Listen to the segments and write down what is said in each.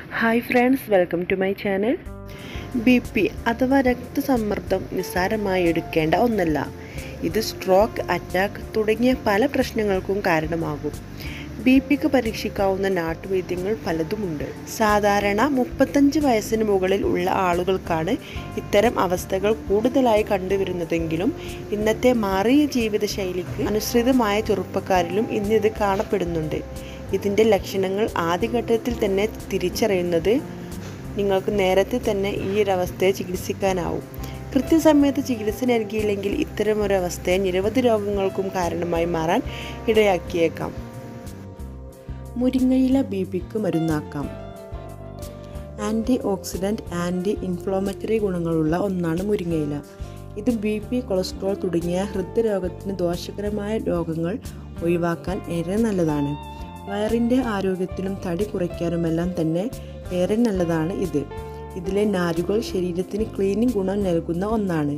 hi friends welcome to my channel B P അഥവാ രക്തസമ്മർദ്ദം നിസ്സാരമായി എടുക്കേണ്ട ഒന്നല്ല ഇത് സ്ട്രോക്ക് അറ്റാക്ക് തുടങ്ങിയ പല പ്രശ്നങ്ങൾക്കും കാരണമാകും ബി പിക്ക് പരീക്ഷിക്കാവുന്ന നാട്ടുവൈദ്യങ്ങൾ പലതുമുണ്ട് സാധാരണ മുപ്പത്തഞ്ച് വയസ്സിന് മുകളിൽ ഉള്ള ആളുകൾക്കാണ് ഇത്തരം അവസ്ഥകൾ കൂടുതലായി കണ്ടുവരുന്നതെങ്കിലും ഇന്നത്തെ മാറിയ ജീവിതശൈലിക്ക് അനുസൃതമായ ചെറുപ്പക്കാരിലും ഇന്നിത് കാണപ്പെടുന്നുണ്ട് ഇതിൻ്റെ ലക്ഷണങ്ങൾ ആദ്യഘട്ടത്തിൽ തന്നെ തിരിച്ചറിയുന്നത് നിങ്ങൾക്ക് നേരത്തെ തന്നെ ഈ ഒരവസ്ഥയെ ചികിത്സിക്കാനാവും കൃത്യസമയത്ത് ചികിത്സ നൽകിയില്ലെങ്കിൽ ഇത്തരമൊരവസ്ഥയെ നിരവധി രോഗങ്ങൾക്കും കാരണമായി മാറാൻ ഇടയാക്കിയേക്കാം മുരിങ്ങയില ബി പിക്ക് മരുന്നാക്കാം ആൻറ്റി ഓക്സിഡൻറ്റ് ആൻറ്റി ഇൻഫ്ലോമറ്ററി ഗുണങ്ങളുള്ള ഒന്നാണ് മുരിങ്ങയില ഇത് ബി പി കൊളസ്ട്രോൾ തുടങ്ങിയ ഹൃദ്രോഗത്തിന് ദോഷകരമായ രോഗങ്ങൾ ഒഴിവാക്കാൻ ഏറെ നല്ലതാണ് വയറിൻ്റെ ആരോഗ്യത്തിനും തടി കുറയ്ക്കാനുമെല്ലാം തന്നെ ഏറെ നല്ലതാണ് ഇത് ഇതിലെ നാരുകൾ ശരീരത്തിന് ക്ലീനിങ് ഗുണം നൽകുന്ന ഒന്നാണ്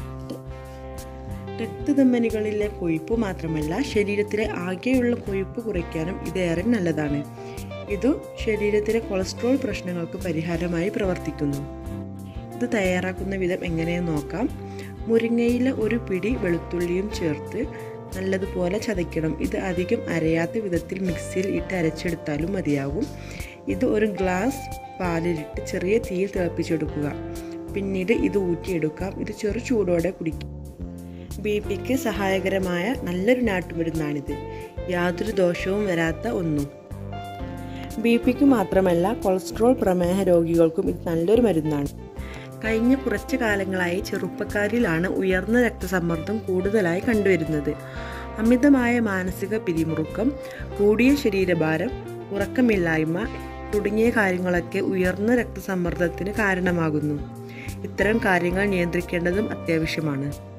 രക്തധമനികളിലെ കൊഴുപ്പ് മാത്രമല്ല ശരീരത്തിലെ ആകെയുള്ള കൊഴുപ്പ് കുറയ്ക്കാനും ഇത് ഏറെ നല്ലതാണ് ഇത് ശരീരത്തിലെ കൊളസ്ട്രോൾ പ്രശ്നങ്ങൾക്ക് പരിഹാരമായി പ്രവർത്തിക്കുന്നു ഇത് തയ്യാറാക്കുന്ന വിധം എങ്ങനെയെന്ന് നോക്കാം മുരിങ്ങയില ഒരു പിടി വെളുത്തുള്ളിയും ചേർത്ത് നല്ലതുപോലെ ചതയ്ക്കണം ഇത് അധികം അരയാത്ത വിധത്തിൽ മിക്സിയിൽ ഇട്ട് അരച്ചെടുത്താലും മതിയാകും ഇത് ഒരു ഗ്ലാസ് പാലിലിട്ട് ചെറിയ തീയിൽ തിളപ്പിച്ചെടുക്കുക പിന്നീട് ഇത് ഊറ്റിയെടുക്കാം ഇത് ചെറു ചൂടോടെ കുടിക്കും ബി പിക്ക് സഹായകരമായ നല്ലൊരു നാട്ടുമരുന്നാണിത് യാതൊരു ദോഷവും വരാത്ത ഒന്നും ബി പിക്ക് മാത്രമല്ല കൊളസ്ട്രോൾ പ്രമേഹ രോഗികൾക്കും ഇത് നല്ലൊരു മരുന്നാണ് കഴിഞ്ഞ കുറച്ച് കാലങ്ങളായി ചെറുപ്പക്കാരിലാണ് ഉയർന്ന രക്തസമ്മർദ്ദം കൂടുതലായി കണ്ടുവരുന്നത് അമിതമായ മാനസിക പിരിമുറുക്കം കൂടിയ ശരീരഭാരം ഉറക്കമില്ലായ്മ തുടങ്ങിയ കാര്യങ്ങളൊക്കെ ഉയർന്ന രക്തസമ്മർദ്ദത്തിന് കാരണമാകുന്നു ഇത്തരം കാര്യങ്ങൾ നിയന്ത്രിക്കേണ്ടതും അത്യാവശ്യമാണ്